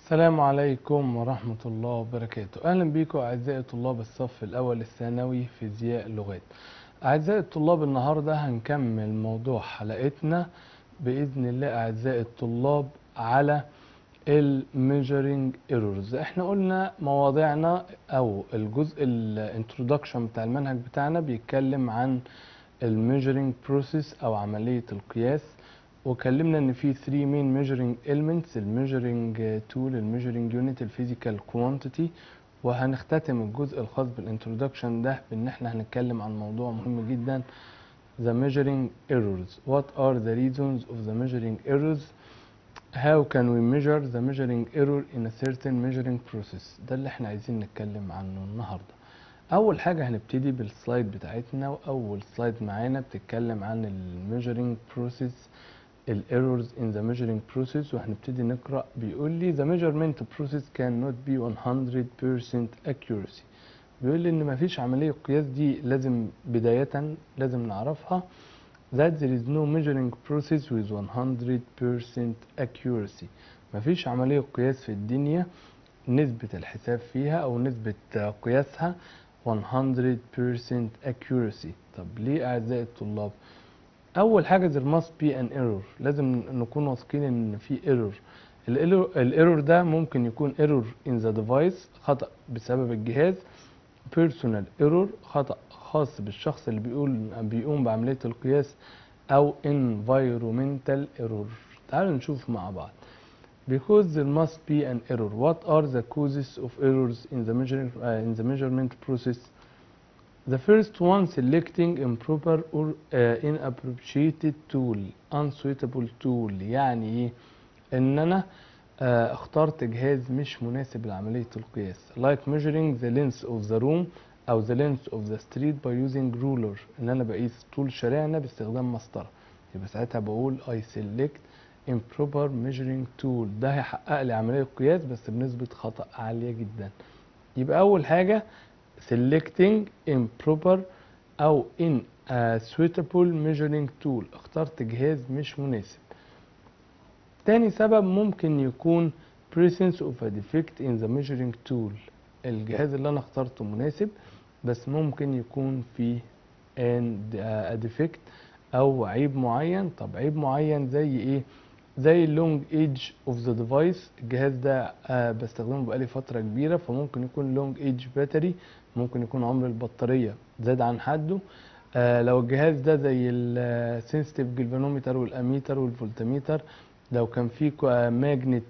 السلام عليكم ورحمة الله وبركاته أهلا بكم أعزائي طلاب الصف الأول الثانوي فيزياء اللغات أعزائي الطلاب النهاردة هنكمل موضوع حلقتنا بإذن الله أعزائي الطلاب على الميجرنج ايرورز احنا قلنا مواضيعنا او الجزء الانترودكشن بتاع المنهج بتاعنا بيتكلم عن الميجرنج بروسيس او عملية القياس وكلمنا ان في 3 مين ميجرنج elements الميجرنج تول الميجرنج يونت الفيزيكال كوانتيتي وهنختتم الجزء الخاص بالانترودكشن ده بان احنا هنتكلم عن موضوع مهم جدا the measuring errors what are the reasons of the measuring errors how can we measure the measuring error in a certain measuring process ده اللي احنا عايزين نتكلم عنه النهارده اول حاجه هنبتدي بالسلايد بتاعتنا واول سلايد معانا بتتكلم عن الميجرنج بروسيس الايرورز in the measuring process وهنبتدي نقرا بيقول لي the measurement process cannot be 100% accuracy بيقول لي ان مفيش عمليه قياس دي لازم بدايه لازم نعرفها that there is no measuring process with 100% accuracy مفيش عملية قياس في الدنيا نسبة الحساب فيها أو نسبة قياسها 100% accuracy طب ليه أعزائي الطلاب؟ أول حاجة there must be an error لازم نكون واثقين إن في error الايرور ده ممكن يكون error in the device خطأ بسبب الجهاز personal error خطأ خاص بالشخص اللي بيقول بيقوم بعملية القياس أو environmental error تعالوا نشوف مع بعض because there must be an error what are the causes of errors in the measuring uh, in the measurement process the first one selecting improper or uh, inappropriate tool unsuitable tool يعني ايه ان انا uh, اخترت جهاز مش مناسب لعملية القياس like measuring the length of the room او the length of the street by using ruler ان انا بقيس طول شارعنا باستخدام مسطره يبقى ساعتها بقول I select improper measuring tool ده هيحقق لي عمليه قياس بس بنسبه خطا عاليه جدا يبقى اول حاجه selecting improper او in a suitable measuring tool اخترت جهاز مش مناسب تاني سبب ممكن يكون presence of a defect in the measuring tool الجهاز اللي انا اخترته مناسب بس ممكن يكون فيه a defect او عيب معين طب عيب معين زي ايه زي اللونج ايج اوف ذا ديفايس الجهاز ده آه بستخدمه بقالي فتره كبيره فممكن يكون لونج ايج باتري ممكن يكون عمر البطاريه زاد عن حده آه لو الجهاز ده زي السنسيتيف جلفانومتر والاميتر والفولتميتر لو كان في ماجنت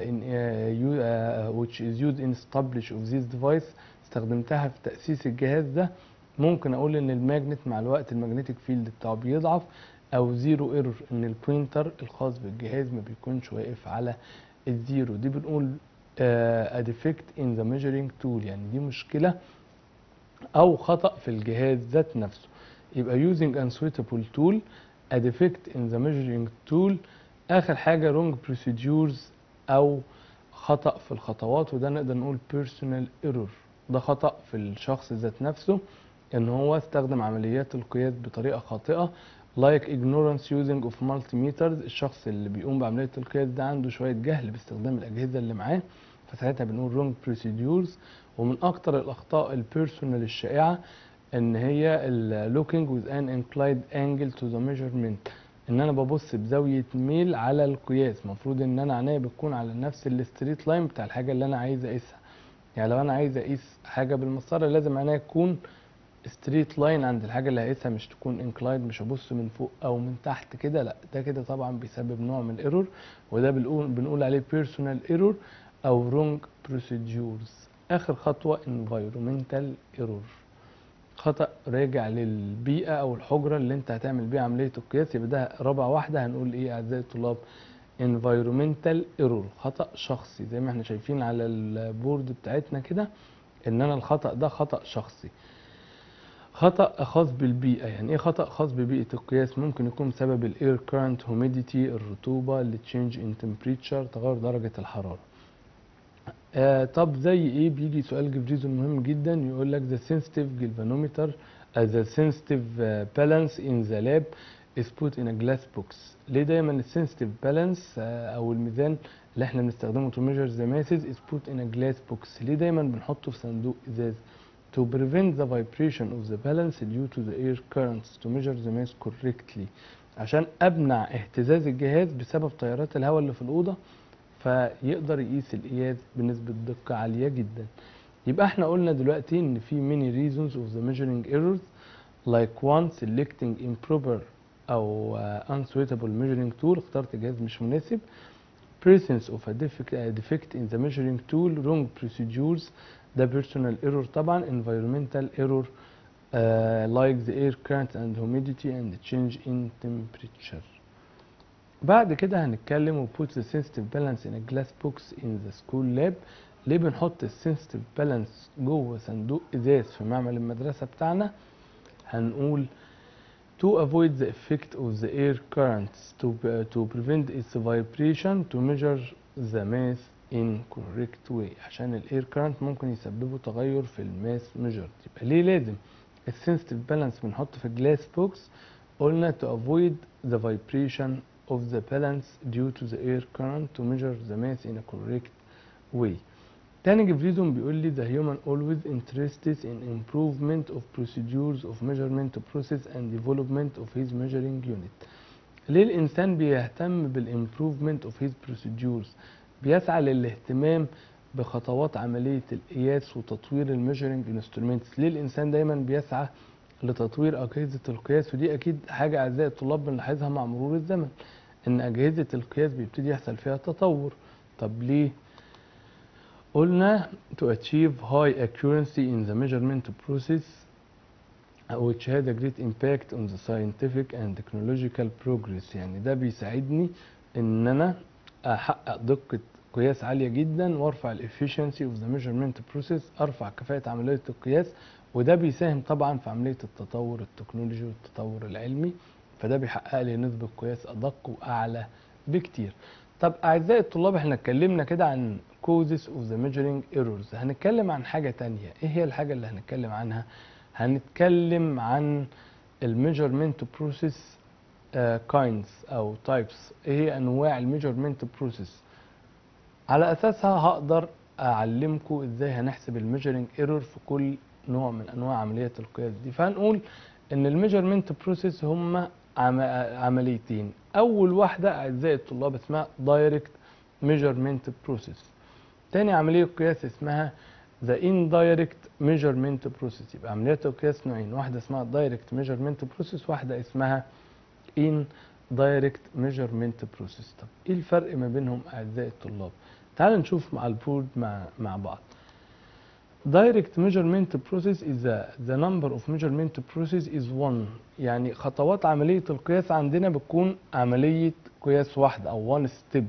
which is used in establish of this device استخدمتها في تأسيس الجهاز ده ممكن اقول ان الماجنت مع الوقت المagnetic فيلد بتاعه بيضعف او زيرو ايرور ان البوينتر الخاص بالجهاز ما بيكونش واقف على الزيرو دي بنقول a defect in the measuring tool يعني دي مشكلة او خطأ في الجهاز ذات نفسه يبقى using unsuitable tool a defect in the measuring tool اخر حاجة wrong procedures او خطأ في الخطوات وده نقدر نقول personal error ده خطأ في الشخص ذات نفسه ان هو استخدم عمليات القياس بطريقة خاطئة like ignorance using of multimeters الشخص اللي بيقوم بعملية القياس ده عنده شوية جهل باستخدام الأجهزة اللي معاه فساعتها بنقول wrong procedures ومن أكتر الأخطاء البيرسونال الشائعة إن هي ال looking with an inclined angle to the measurement إن أنا ببص بزاوية ميل على القياس المفروض إن أنا عينيا بتكون على نفس الستريت لاين بتاع الحاجة اللي أنا عايز أقيسها يعني لو أنا عايز أقيس حاجة بالمسطرة لازم عينيا تكون ستريت لاين عند الحاجه اللي هقيسها مش تكون انكلايد مش هبص من فوق او من تحت كده لا ده كده طبعا بيسبب نوع من الايرور وده بنقول بنقول عليه بيرسونال ايرور او رونج بروسيدجورز اخر خطوه انفايرمنتال ايرور خطا راجع للبيئه او الحجره اللي انت هتعمل بيها عمليه القياس يبقى ده رابع واحده هنقول ايه اعزائي الطلاب environmental error خطأ شخصي زي ما احنا شايفين على البورد بتاعتنا كده ان انا الخطأ ده خطأ شخصي خطأ خاص بالبيئة يعني ايه خطأ خاص ببيئة القياس ممكن يكون بسبب الاير كارنت هوميديتي الرطوبة التشينج ان تمبريتشر تغير درجة الحرارة آه طب زي ايه بيجي سؤال جبريزون مهم جدا يقول لك the sensitive galvanometer uh, the sensitive uh, balance in the lab is put in a glass box ليه دايما السنسيتيف بالانس او الميزان اللي احنا بنستخدمه to measure the masses is put in a glass box ليه دايما بنحطه في صندوق ازاز to prevent the vibration of the balance due to the air currents to measure the mass correctly عشان امنع اهتزاز الجهاز بسبب تيارات الهواء اللي في الاوضه فيقدر يقيس القياس بنسبه دقه عاليه جدا يبقى احنا قلنا دلوقتي ان في many reasons of the measuring errors like one selecting improper او uh, unsuitable measuring tool اخترت جهاز مش مناسب presence of a defect, a defect in the measuring tool wrong procedures ده personal error طبعا environmental error uh, like the air current and humidity and change in temperature بعد كده هنتكلم و put the sensitive balance in a glass box in the school lab ليه بنحط السنسيتيف بالانس جوه صندوق ازاز في معمل المدرسه بتاعنا هنقول to avoid the effect of the air currents to, to prevent its vibration to measure the mass in correct way عشان الاير current ممكن يسببوا تغير في الماس measured يبقى ليه لازم السنسيتيف بالانس بنحطه في الجلاس بوكس قلنا to avoid the vibration of the balance due to the air current to measure the mass in a correct way تاني ريزون بيقول لي the human always interested in improvement of procedures of measurement process and development of his measuring unit ليه الإنسان بيهتم بالimprovement of his procedures بيسعى للاهتمام بخطوات عملية القياس وتطوير الميجرنج انسترومنتس ليه الإنسان دايما بيسعى لتطوير أجهزة القياس ودي أكيد حاجة أعزائي الطلاب بنلاحظها مع مرور الزمن إن أجهزة القياس بيبتدي يحصل فيها تطور طب ليه؟ قلنا to achieve high accuracy in the measurement process which had a great impact on the scientific and technological progress يعني ده بيساعدني ان انا احقق دقة قياس عالية جدا وارفع الافشنسي of the measurement process ارفع كفاءة عملية القياس وده بيساهم طبعا في عملية التطور التكنولوجي والتطور العلمي فده بيحقق لي نسبة قياس ادق واعلى بكتير طب اعزائي الطلاب احنا اتكلمنا كده عن causes of the measuring errors هنتكلم عن حاجة تانية ايه هي الحاجة اللي هنتكلم عنها هنتكلم عن الميجرمنت بروسيس كايندز او تايبس ايه هي انواع الميجرمنت بروسيس على اساسها هقدر اعلمكم ازاي هنحسب الميجرنج ايرور في كل نوع من انواع عملية القياس دي فهنقول ان الميجرمنت بروسيس هم عمليتين اول واحدة اعزائي الطلاب اسمها دايركت measurement process تاني عملية قياس اسمها the indirect measurement process يبقى عمليات القياس نوعين واحدة اسمها direct measurement process واحدة اسمها indirect measurement process طب ايه الفرق ما بينهم اعزائي الطلاب تعالوا نشوف مع البورد مع مع بعض direct measurement process is the, the number of measurement process is one يعني خطوات عملية القياس عندنا بتكون عملية قياس واحدة او one step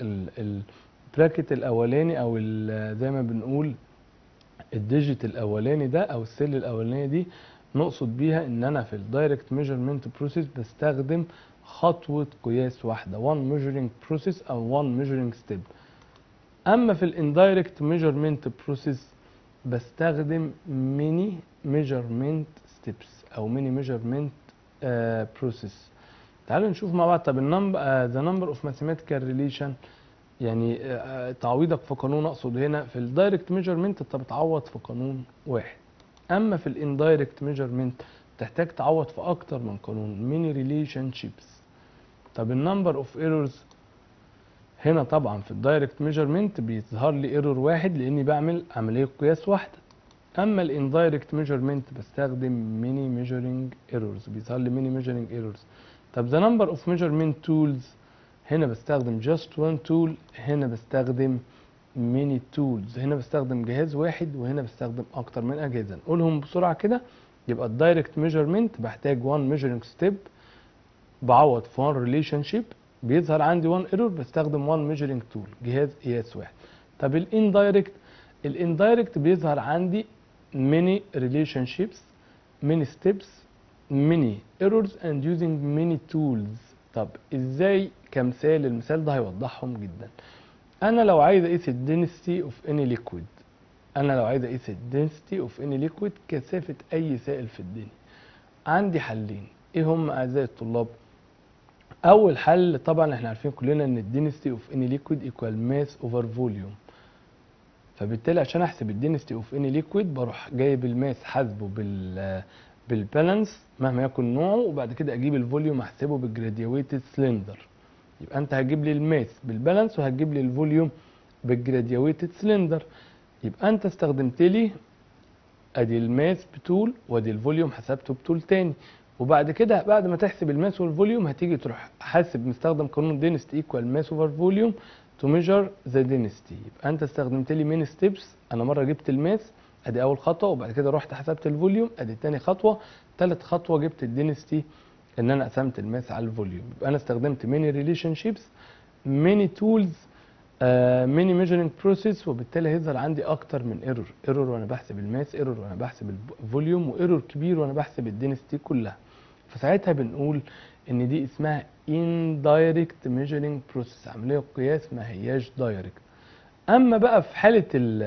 البراكت الاولاني او زي ما بنقول الديجيت الاولاني ده او السيل الاولانيه دي نقصد بيها ان انا في الدايركت ميجرمنت بروسيس بستخدم خطوه قياس واحده one measuring process او one measuring step اما في الاندايركت ميجرمنت بروسيس بستخدم ميني ميجرمنت ستيبس او ميني ميجرمنت بروسيس تعالوا نشوف مع بعض طب النمبر ذا نمبر اوف ماثيماتيكال ريليشن يعني تعويضك في قانون اقصد هنا في الدايركت ميجرمنت انت بتعوض في قانون واحد اما في الاندايركت ميجرمنت تحتاج تعوض في اكتر من قانون ميني ريليشن شيبس طب النمبر اوف ايرورز هنا طبعا في الدايركت ميجرمنت بيظهر لي ايرور واحد لاني بعمل عمليه قياس واحده اما الاندايركت ميجرمنت بستخدم ميني ميجرنج ايرورز بيظهر لي ميني ميجرنج ايرورز طب ذا نمبر اوف ميجرمنت تولز هنا بستخدم just one tool هنا بستخدم many tools هنا بستخدم جهاز واحد وهنا بستخدم اكتر من اجهزه نقولهم بسرعه كده يبقى الدايركت ميجرمنت بحتاج one measuring step بعوض في one relationship بيظهر عندي one error بستخدم one measuring tool جهاز قياس واحد طب الاندايركت الاندايركت بيظهر عندي many relationships many steps many errors and using many tools طب ازاي كمثال المثال ده هيوضحهم جدا انا لو عايز اقيس الدنسيتي اوف اني ليكويد انا لو عايز اقيس الدنسيتي اوف اني ليكويد كثافه اي سائل في الدنيا عندي حلين ايه هم اعزائي الطلاب اول حل طبعا احنا عارفين كلنا ان الدينستي اوف اني ليكويد ايكوال ماس اوفر فوليوم فبالتالي عشان احسب الدينستي اوف اني ليكويد بروح جايب الماس حاسبه بال بالبالانس مهما يكن نوعه وبعد كده اجيب الفوليوم احسبه بالجراديويتد سلندر يبقى انت هتجيب لي الماس بالبالانس وهتجيب لي الفوليوم بالجراديويتد سلندر يبقى انت استخدمت لي ادي الماس بتول وادي الفوليوم حسبته بتول تاني وبعد كده بعد ما تحسب الماس والفوليوم هتيجي تروح حاسب مستخدم قانون دينستي ايكوال ماس اوفر فوليوم تو ميجر ذا دينستي يبقى انت استخدمت لي مين ستيبس انا مره جبت الماس ادي اول خطوه وبعد كده رحت حسبت الفوليوم ادي تاني خطوه تالت خطوه جبت الدينستي ان انا قسمت الماس على الفوليوم يبقى انا استخدمت ميني ريليشن شيبس ميني تولز ميني ميجرنج بروسيس وبالتالي هيظهر عندي اكتر من ايرور ايرور وانا بحسب الماس ايرور وانا بحسب الفوليوم وايرور كبير وانا بحسب الدينستي كلها فساعتها بنقول ان دي اسمها indirect measuring process عمليه قياس ما هياش دايركت اما بقى في حاله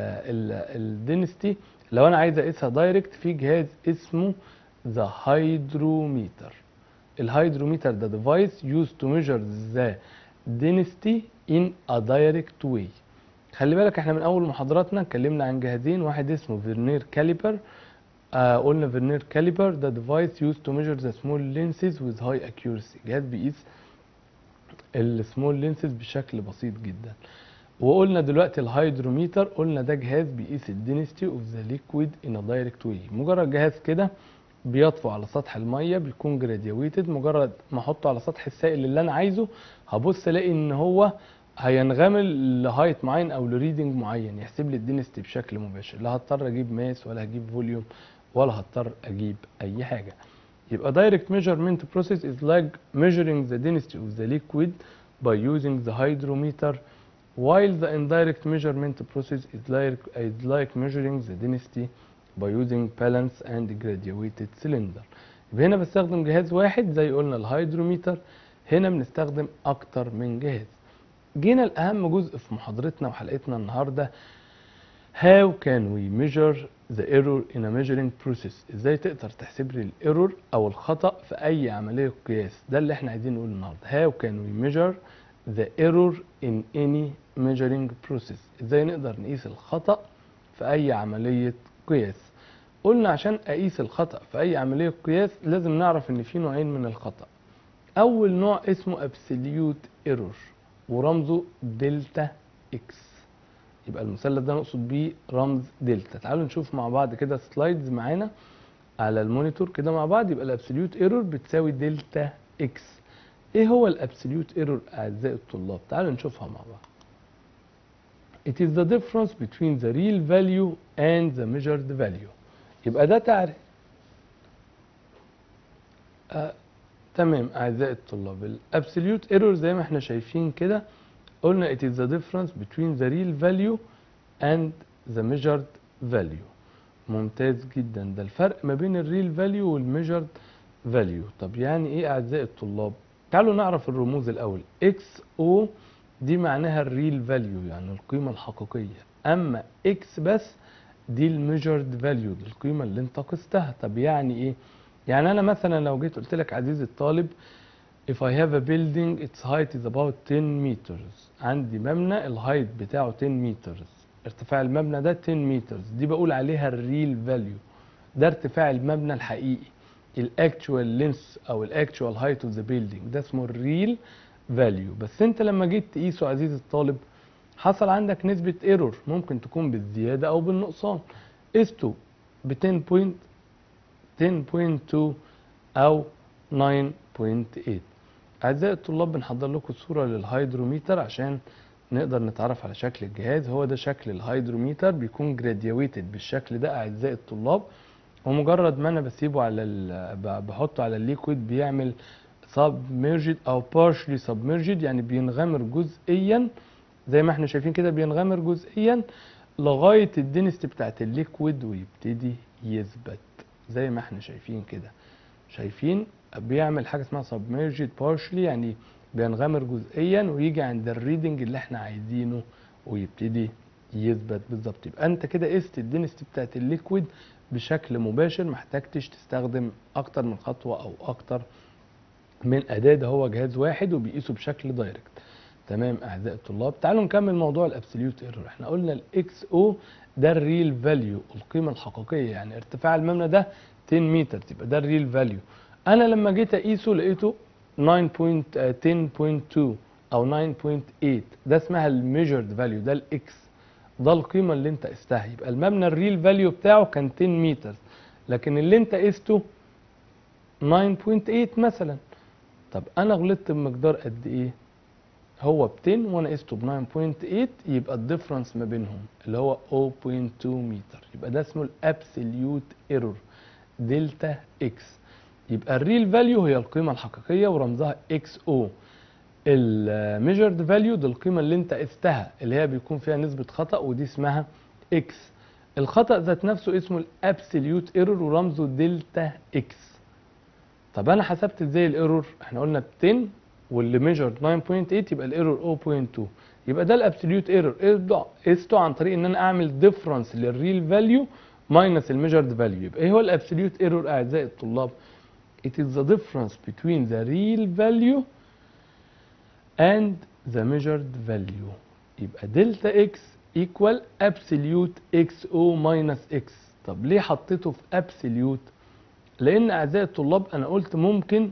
الدينستي لو انا عايز اقيسها دايركت في جهاز اسمه ذا هيدروميتر الهيدروميتر ده ديفايس used to measure the density in a direct way خلي بالك احنا من اول محاضراتنا اتكلمنا عن جهازين واحد اسمه فيرنير كاليبر آه قلنا فيرنير كاليبر ده ديفايس used to measure the small lenses with high accuracy جهاز بيقيس السمول لينسز بشكل بسيط جدا وقلنا دلوقتي الهيدروميتر قلنا ده جهاز بيقيس الدينستي اوف ذا ليكويد ان دايركت واي مجرد جهاز كده بيطفو على سطح الميه بيكون جراديويتد مجرد ما احطه على سطح السائل اللي انا عايزه هبص الاقي ان هو هينغمل لهايت معين او لريدنج معين يحسب لي الدينستي بشكل مباشر لا هضطر اجيب ماس ولا هجيب فوليوم ولا هضطر اجيب اي حاجه يبقى direct measurement process is like measuring the density of the liquid by using the hydrometer while the indirect measurement process is like, is like measuring the density by using balance and graduated cylinder يبقى هنا بستخدم جهاز واحد زي قلنا الهيدروميتر هنا بنستخدم اكتر من جهاز جينا لأهم جزء في محاضرتنا وحلقتنا النهارده How can we measure the error in a measuring process ازاي تقدر تحسب لي الايرور او الخطأ في اي عملية قياس ده اللي احنا عايزين نقوله النهارده How can we measure the error in any measuring process ازاي نقدر نقيس الخطأ في اي عملية قياس قلنا عشان اقيس الخطأ في اي عملية قياس لازم نعرف ان في نوعين من الخطأ اول نوع اسمه absolute error ورمزه دلتا اكس يبقى المثلث ده نقصد بيه رمز دلتا تعالوا نشوف مع بعض كده سلايدز معانا على المونيتور كده مع بعض يبقى الابسوليوت ايرور بتساوي دلتا اكس ايه هو الابسوليوت ايرور اعزائي الطلاب تعالوا نشوفها مع بعض It is the difference between the real value and the measured value يبقى ده تعريف آه تمام اعزائي الطلاب الابسوليوت ايرور زي ما احنا شايفين كده قلنا it is the difference between the real value and the measured value ممتاز جدا ده الفرق ما بين الريل فاليو والميجرد فاليو طب يعني ايه اعزائي الطلاب تعالوا نعرف الرموز الاول اكس او دي معناها الريل فاليو يعني القيمه الحقيقيه اما اكس بس دي الميجرد فاليو دي القيمه اللي انت قستها طب يعني ايه يعني انا مثلا لو جيت قلت لك عزيزي الطالب if I have a building its height is about 10 meters عندي مبنى الهايت بتاعه 10 meters ارتفاع المبنى ده 10 meters دي بقول عليها الريل فاليو ده ارتفاع المبنى الحقيقي الاكتوال لينس او الاكتوال هايت اوف ذا بيلدينج ده اسمه الريل فاليو بس انت لما جيت تقيسه عزيزي الطالب حصل عندك نسبة ايرور ممكن تكون بالزيادة او بالنقصان قسته ب 10.10.2 او 9.8 أعزائي الطلاب بنحضر لكم صورة للهيدروميتر عشان نقدر نتعرف على شكل الجهاز هو ده شكل الهيدروميتر بيكون جراديويتد بالشكل ده أعزائي الطلاب ومجرد ما أنا بسيبه على بحطه على الليكويد بيعمل سبميرجد أو partially submerged يعني بينغمر جزئيا زي ما احنا شايفين كده بينغمر جزئيا لغاية الدنست بتاعت الليكويد ويبتدي يثبت زي ما احنا شايفين كده شايفين بيعمل حاجه اسمها submerged partially يعني بينغمر جزئيا ويجي عند الريدنج اللي احنا عايزينه ويبتدي يثبت بالظبط يبقى انت كده قست الدنستي بتاعت الليكويد بشكل مباشر محتاجتش تستخدم اكتر من خطوه او اكتر من اداه ده هو جهاز واحد وبيقيسه بشكل دايركت تمام اعزائي الطلاب تعالوا نكمل موضوع الابسوليوت ايرور احنا قلنا الاكس او ده الريل فاليو القيمه الحقيقيه يعني ارتفاع المبنى ده 10 متر يبقى ده الريل فاليو انا لما جيت اقيسه لقيته 9.10.2 او 9.8 ده اسمها الميجرد فاليو ده الاكس ده القيمه اللي انت قستها يبقى المبنى الريل فاليو بتاعه كان 10 متر لكن اللي انت قسته 9.8 مثلا طب انا غلطت بمقدار قد ايه هو ب 10 وانا قسته ب 9.8 يبقى الديفرنس ما بينهم اللي هو 0.2 متر يبقى ده اسمه الابسوليوت ايرور دلتا اكس يبقى الريل فاليو هي القيمه الحقيقيه ورمزها اكس او الميجرد فاليو دي القيمه اللي انت قستها اللي هي بيكون فيها نسبه خطا ودي اسمها اكس الخطا ذات نفسه اسمه الابسوليوت ايرور ورمزه دلتا اكس طب انا حسبت ازاي الايرور احنا قلنا ب 10 واللي ميجرد 9.8 يبقى الايرور 0.2 يبقى ده الابسوليوت ايرور قسته عن طريق ان انا اعمل ديفرنس للريل فاليو ماينس الميجرد فاليو يبقى ايه هو الابسوليوت ايرور اعزائي الطلاب it is the difference between the real value and the measured value يبقى دلتا اكس equal absolute اكس او minus اكس طب ليه حطيته في absolute لان اعزائي الطلاب انا قلت ممكن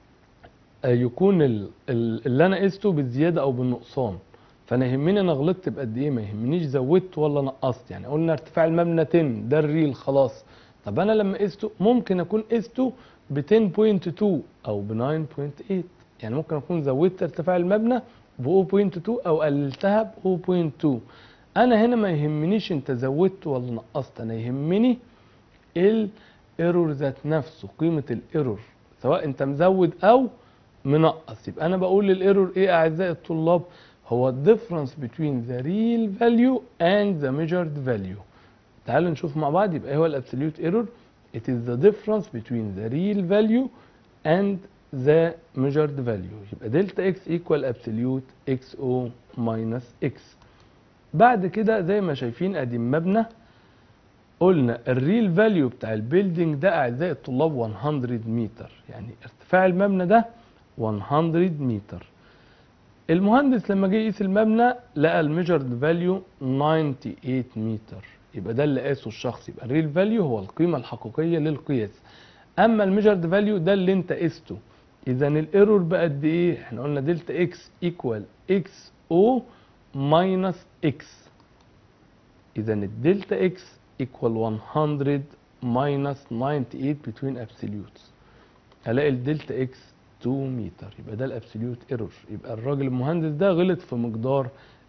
يكون ال- ال- اللي انا قسته بالزياده او بالنقصان فانا يهمني انا غلطت بقد ايه ما يهمنيش زودت ولا نقصت يعني قلنا ارتفاع المبنى 10 ده الريل خلاص طب انا لما قسته ممكن اكون قسته ب 10.2 او ب 9.8 يعني ممكن اكون زودت ارتفاع المبنى ب 0.2 او قللتها ب 0.2 انا هنا ما يهمنيش انت زودت ولا نقصت انا يهمني الايرور ذات نفسه قيمه الايرور سواء انت مزود او منقص يبقى انا بقول للايرور ايه اعزائي الطلاب هو الديفرنس between the real value and the measured value تعالوا نشوف مع بعض يبقى إيه هو الابسوليوت ايرور it is the difference between the real value and the measured value يبقى دلتا اكس equal absolute اكس او minus اكس بعد كده زي ما شايفين ادي المبنى قلنا الريل فاليو بتاع البيلدينج ده اعزائي الطلاب 100 متر يعني ارتفاع المبنى ده 100 متر المهندس لما جه يقيس المبنى لقى الميجرد فاليو 98 متر يبقى ده اللي قاسه الشخص يبقى الريل فاليو هو القيمه الحقيقيه للقياس اما الميجرد فاليو ده اللي انت قسته اذا الايرور بقى قد ايه احنا قلنا دلتا اكس ايكوال اكس او ماينس اكس اذا الدلتا اكس ايكوال 100 ماينس 98 between absolutes الاقي الدلتا اكس 2 متر يبقى ده الابسوليوت ايرور يبقى الراجل المهندس ده غلط في مقدار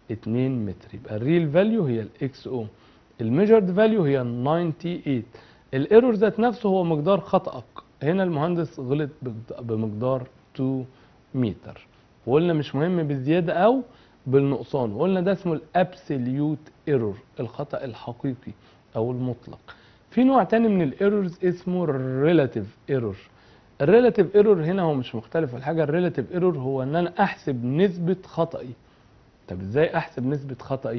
2 متر يبقى الريل فاليو هي الاكس او الميجرد فاليو هي 98 الايرور ذات نفسه هو مقدار خطأك هنا المهندس غلط بمقد- بمقدار 2 متر وقلنا مش مهم بالزيادة او بالنقصان وقلنا ده اسمه الابسوليوت ايرور الخطأ الحقيقي او المطلق في نوع تاني من الايرورز اسمه الريلاتيف ايرور الريلاتيف ايرور هنا هو مش مختلف ولا حاجه الريلاتيف ايرور هو ان انا احسب نسبه خطأي طب ازاي احسب نسبه خطأي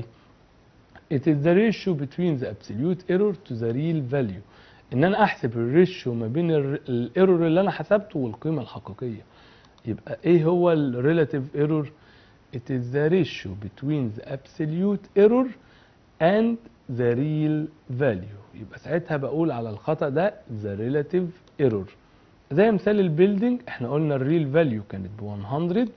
it is the ratio between the absolute error to the real value ان انا احسب الريشيو ما بين الايرور اللي انا حسبته والقيمه الحقيقيه يبقى ايه هو الريلاتيف ايرور it is the ratio between the absolute error and the real value يبقى ساعتها بقول على الخطأ ده the relative error زي مثال البيلدينج احنا قلنا الريل فاليو كانت ب 100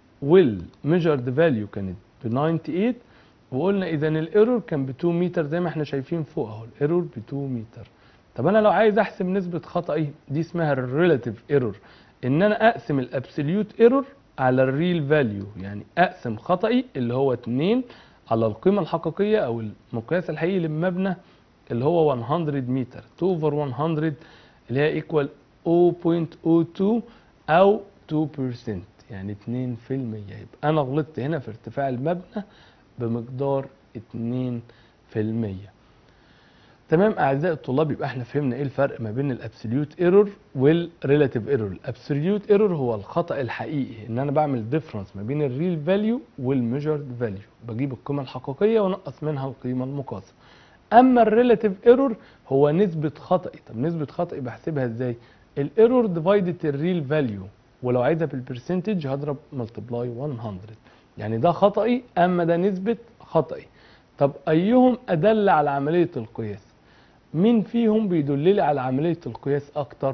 والميجرد فاليو كانت ب 98 وقلنا اذا الايرور كان ب 2 متر زي ما احنا شايفين فوق اهو الايرور ب 2 متر طب انا لو عايز احسب نسبه خطأي دي اسمها الريلاتيف ايرور ان انا اقسم الابسوليوت ايرور على الريل فاليو يعني اقسم خطأي اللي هو 2 على القيمه الحقيقيه او المقياس الحقيقي للمبنى اللي هو 100 متر 2 اوفر 100 اللي هي ايكوال 0.02 او 2% يعني 2% يبقى انا غلطت هنا في ارتفاع المبنى بمقدار 2% تمام اعزائي الطلاب يبقى احنا فهمنا ايه الفرق ما بين الابسوليوت ايرور والريلاتيف ايرور الابسوليوت ايرور هو الخطا الحقيقي ان انا بعمل ديفرنس ما بين الريل فاليو والميجرد فاليو بجيب القيمه الحقيقيه وانقص منها القيمه المقاسه اما الريلاتيف ايرور هو نسبه خطأي طب نسبه خطأي بحسبها ازاي الايرور ديفايدد الريل فاليو ولو عايزها بالبرسنتج هضرب ملتبلاي 100 يعني ده خطأي اما ده نسبة خطأي طب ايهم ادل على عملية القياس مين فيهم بيدل لي على عملية القياس اكتر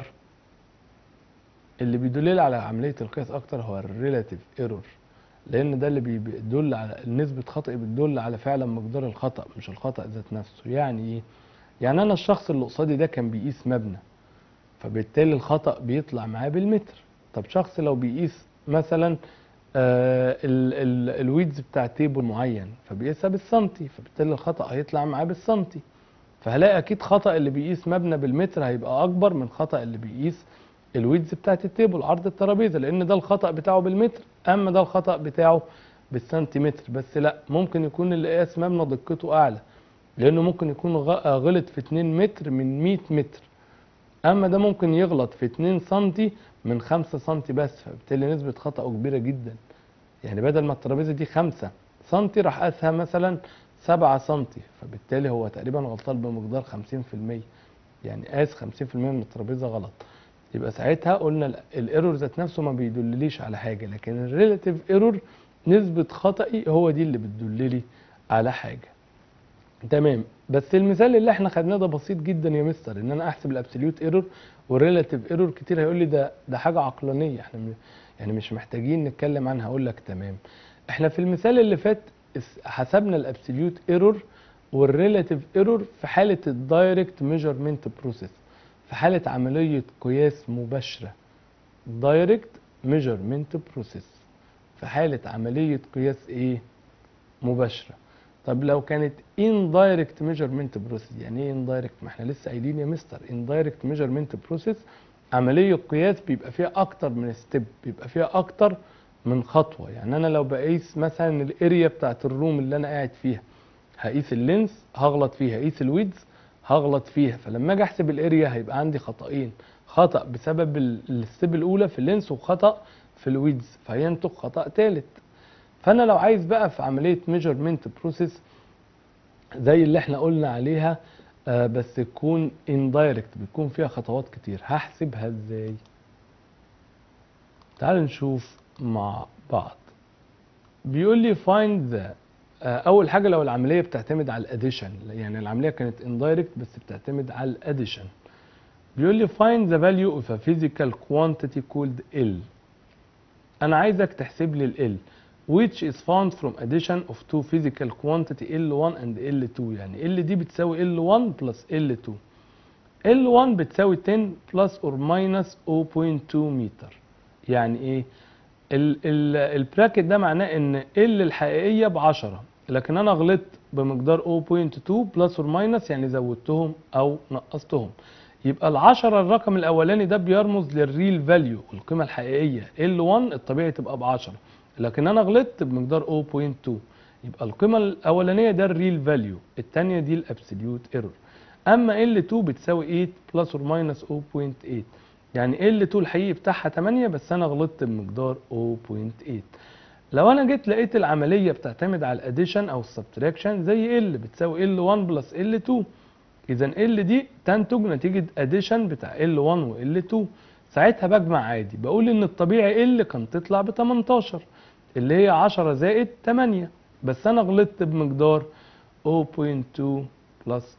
اللي بيدل لي على عملية القياس اكتر هو الريلاتيف ايرور لان ده اللي بي- بيدل على نسبة خطأ بتدل على فعلا مقدار الخطأ مش الخطأ ذات نفسه يعني ايه يعني انا الشخص اللي قصادي ده كان بيقيس مبنى فبالتالي الخطأ بيطلع معاه بالمتر طب شخص لو بيقيس مثلا آه ال ال الويدز بتاع تيبل معين فبيقيسها بالسنتي فبالتالي الخطأ هيطلع معاه بالسنتي فهلاقي اكيد خطأ اللي بيقيس مبنى بالمتر هيبقى اكبر من خطأ اللي بيقيس الويدز بتاعت التيبل عرض الترابيزه لان ده الخطأ بتاعه بالمتر اما ده الخطأ بتاعه بالسنتيمتر بس لا ممكن يكون اللي قاس مبنى دقته اعلى لانه ممكن يكون غ- غلط في 2 متر من 100 متر اما ده ممكن يغلط في 2 سنتي من 5 سنتي بس فبالتالي نسبة خطأه كبيرة جدا يعني بدل ما الترابيزة دي 5 سنتي راح قاسها مثلا 7 سنتي فبالتالي هو تقريبا غلطان بمقدار 50% يعني قاس 50% من الترابيزة غلط يبقى ساعتها قلنا ال- الايرور ذات نفسه ما بيدلليش على حاجة لكن الريلاتيف ايرور نسبة خطأي هو دي اللي بتدللي على حاجة تمام بس المثال اللي احنا خدناه ده بسيط جدا يا مستر ان انا احسب الابسوليوت ايرور والريلاتيف ايرور كتير هيقول لي ده ده حاجه عقلانيه احنا م- يعني مش محتاجين نتكلم عنها هقول لك تمام احنا في المثال اللي فات اس- حسبنا الابسوليوت ايرور والريلاتيف ايرور في حاله الدايركت ميجرمنت بروسيس في حاله عمليه قياس مباشره دايركت ميجرمنت بروسيس في حاله عمليه قياس ايه مباشره طب لو كانت indirect measurement process يعني ايه indirect ما احنا لسه قايلين يا مستر indirect measurement process عملية قياس بيبقى فيها اكتر من ستيب بيبقى فيها اكتر من خطوة يعني انا لو بقيس مثلا الاريا بتاعت الروم اللي انا قاعد فيها هقيس اللينس هغلط فيها هقيس الويدز هغلط فيها فلما اجي احسب الاريا هيبقى عندي خطأين خطأ بسبب ال- الستيب الاولى في اللينس وخطأ في الويدز فينتج خطأ ثالث فانا لو عايز بقى في عمليه ميجرمنت بروسيس زي اللي احنا قلنا عليها آه بس تكون اندايركت بيكون فيها خطوات كتير هحسبها ازاي تعالوا نشوف مع بعض بيقول لي find the آه اول حاجه لو العمليه بتعتمد على الاديشن يعني العمليه كانت اندايركت بس بتعتمد على الاديشن بيقول لي find the value of a physical quantity called L انا عايزك تحسب لي ال L which is found from addition of two physical quantity L1 and L2 يعني L دي بتساوي L1 plus L2 L1 بتساوي 10 plus or minus 0.2 متر يعني ايه ال ال البراكت ده معناه ان L الحقيقية ب 10 لكن انا غلطت بمقدار 0.2 بلس اور ماينس يعني زودتهم او نقصتهم يبقى العشرة الرقم الاولاني ده بيرمز للريل فاليو القيمة الحقيقية L1 الطبيعي تبقى ب 10 لكن انا غلطت بمقدار 0.2 يبقى القيمة الاولانية ده الريل فاليو الثانية دي الابسوليوت ايرور اما L2 بتساوي 8 بلس اور ماينس 0.8 يعني L2 الحقيقي بتاعها 8 بس انا غلطت بمقدار 0.8 لو انا جيت لقيت العمليه بتعتمد على الاديشن او السبتراكشن زي ال بتساوي ال1 بلس ال2 اذا ال دي تنتج نتيجه اديشن بتاع ال1 وال2 ساعتها بجمع عادي بقول ان الطبيعي ال كان تطلع ب 18 اللي هي 10 زائد 8 بس انا غلطت بمقدار 0.2 بلس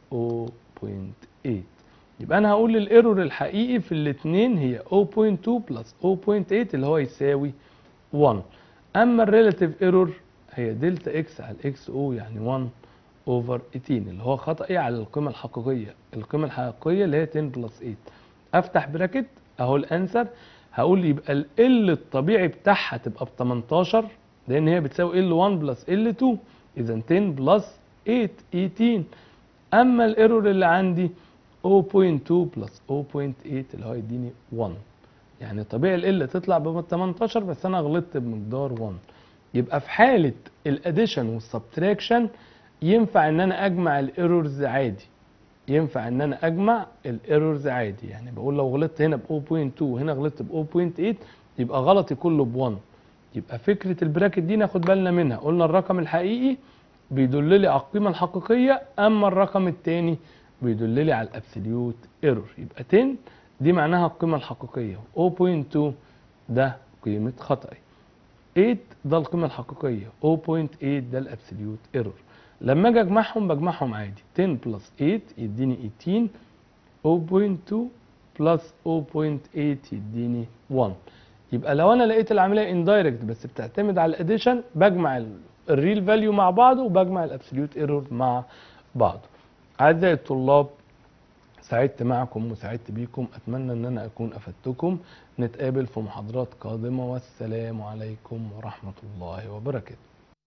0.8 يبقى انا هقول الايرور الحقيقي في الاثنين هي 0.2 بلس 0.8 اللي هو يساوي 1 اما الريلاتيف ايرور هي دلتا اكس على الاكس او يعني 1 اوفر 18 اللي هو خطأي على القيمة الحقيقية القيمة الحقيقية اللي هي 10 بلس 8 افتح براكت اهو الانسر هقول يبقى ال L الطبيعي بتاعها تبقى ب 18 لان هي بتساوي L1 بلس L2 اذا 10 بلس 8 18 اما الايرور اللي عندي 0.2 بلس 0.8 اللي هو يديني 1 يعني طبيعي ال تطلع ب 18 بس انا غلطت بمقدار 1 يبقى في حاله الاديشن والسبتراكشن ينفع ان انا اجمع الايرورز عادي ينفع ان انا اجمع الايرورز عادي يعني بقول لو غلطت هنا ب 0.2 وهنا غلطت ب 0.8 يبقى غلطي كله ب 1 يبقى فكره البراكت دي ناخد بالنا منها قلنا الرقم الحقيقي بيدل لي على القيمه الحقيقيه اما الرقم الثاني بيدل لي على الابسوليوت ايرور يبقى 10 دي معناها القيمه الحقيقيه 0.2 ده قيمة خطأي 8 ده القيمة الحقيقية 0.8 ده الابسوليوت ايرور لما اجي اجمعهم بجمعهم عادي 10 بلس 8 يديني 18 0.2 بلس 0.8 يديني 1 يبقى لو انا لقيت العمليه اندايركت بس بتعتمد على الاديشن بجمع الريل فاليو مع بعضه وبجمع الابسوليوت ايرور مع بعضه اعزائي الطلاب سعدت معكم وسعدت بيكم اتمنى ان انا اكون افدتكم نتقابل في محاضرات قادمه والسلام عليكم ورحمه الله وبركاته